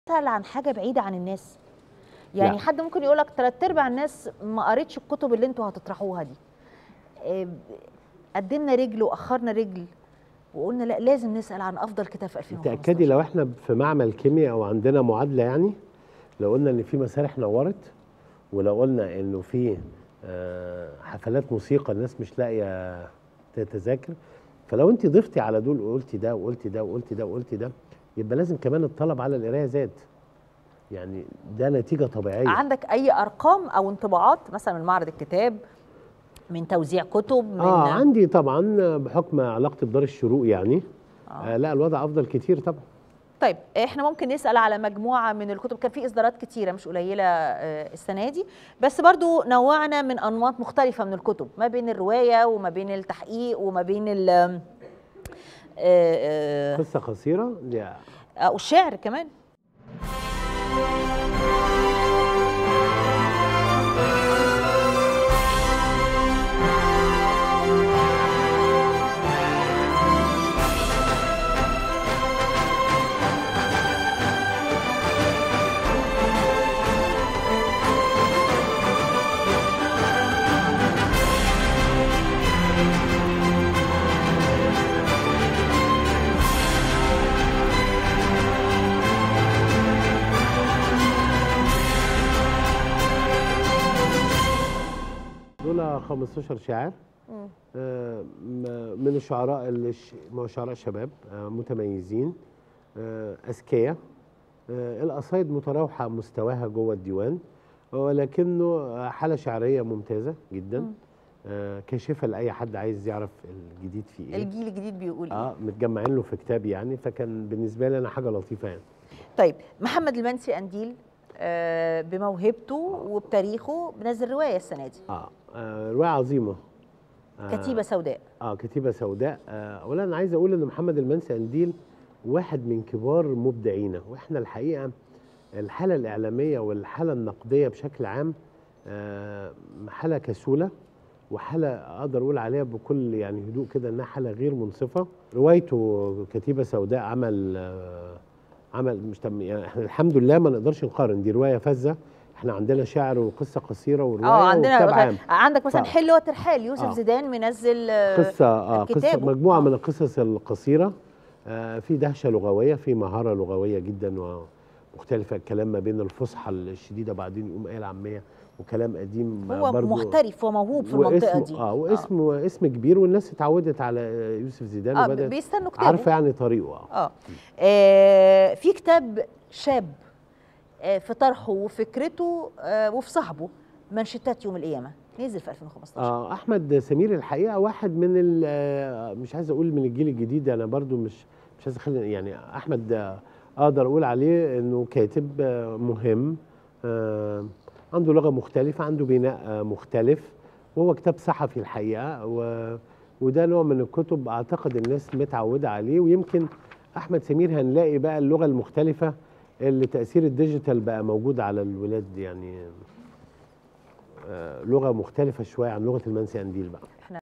بتسأل عن حاجة بعيدة عن الناس يعني لا. حد ممكن يقول لك تلات ارباع الناس ما قريتش الكتب اللي انتوا هتطرحوها دي إيه، قدمنا رجل واخرنا رجل وقلنا لا لازم نسال عن افضل كتاب في 2015 تاكدي لو احنا في معمل كيمياء او عندنا معادله يعني لو قلنا ان في مسارح نورت ولو قلنا انه في آه، حفلات موسيقى الناس مش لاقيه تتذاكر فلو انت ضفتي على دول وقلتي ده وقلتي ده وقلتي ده وقلتي ده يبقى لازم كمان الطلب على القرايه زاد يعني ده نتيجه طبيعيه عندك اي ارقام او انطباعات مثلا من معرض الكتاب من توزيع كتب من اه عندي طبعا بحكم علاقتي بدار الشروق يعني آه. لا الوضع افضل كتير طبعا طيب احنا ممكن نسال على مجموعه من الكتب كان في اصدارات كتيره مش قليله آه، السنه دي بس برضو نوعنا من انماط مختلفه من الكتب ما بين الروايه وما بين التحقيق وما بين ال آه، آه، قصه قصيره دي آه، والشعر كمان دول 15 شاعر مم. آه، م- من الشعراء اللي ش- ما هو شعراء شباب آه، متميزين آه، اذكياء آه، القصايد متراوحه مستواها جوه الديوان ولكنه آه، حاله شعريه ممتازه جدا مم. آه، كاشفه لاي حد عايز يعرف الجديد في ايه الجيل الجديد بيقول ايه اه متجمعين له في كتاب يعني فكان بالنسبه لي انا حاجه لطيفه يعني طيب محمد المنسي قنديل آه، بموهبته وبتاريخه بنزل روايه السنه دي اه, آه روايه عظيمه آه، كتيبه سوداء اه كتيبه سوداء آه، اولا انا عايز اقول ان محمد المنسي قنديل واحد من كبار مبدعينا واحنا الحقيقه الحاله الاعلاميه والحاله النقديه بشكل عام آه، حاله كسوله وحاله اقدر اقول عليها بكل يعني هدوء كده انها حاله غير منصفه روايته كتيبه سوداء عمل آه، عمل مش تم يعني احنا الحمد لله ما نقدرش نقارن دي روايه فذه احنا عندنا شعر وقصه قصيره وروايه اه عندنا وكتاب عام عندك مثلا ف- حل وترحال يوسف آه. زيدان منزل آه، قصه اه قصه كتابه. مجموعه آه. من القصص القصيره آه في دهشه لغويه في مهاره لغويه جدا ومختلفه الكلام ما بين الفصحى الشديده بعدين يقوم قايل عاميه وكلام قديم هو برضو محترف وموهوب في المنطقه واسمه دي اه واسم آه. اسم كبير والناس اتعودت على يوسف زيدان اه وبدات بيستنوا كتابه عارفه يعني طريقه اه اه آه، في كتاب شاب آه، في طرحه وفكرته آه، وفي صاحبه منشطات يوم القيامه نزل في 2015 آه احمد سمير الحقيقه واحد من ال- آه، مش عايز اقول من الجيل الجديد انا برضو مش مش عايز اخلي يعني احمد آه، اقدر اقول عليه انه كاتب آه، مهم آه، عنده لغه مختلفه عنده بناء آه، مختلف وهو كتاب صحفي الحقيقه و وده نوع من الكتب اعتقد الناس متعوده عليه ويمكن احمد سمير هنلاقي بقى اللغه المختلفه اللي تاثير الديجيتال بقى موجود على الولاد يعني آه، لغه مختلفه شويه عن لغه المنسي قنديل بقى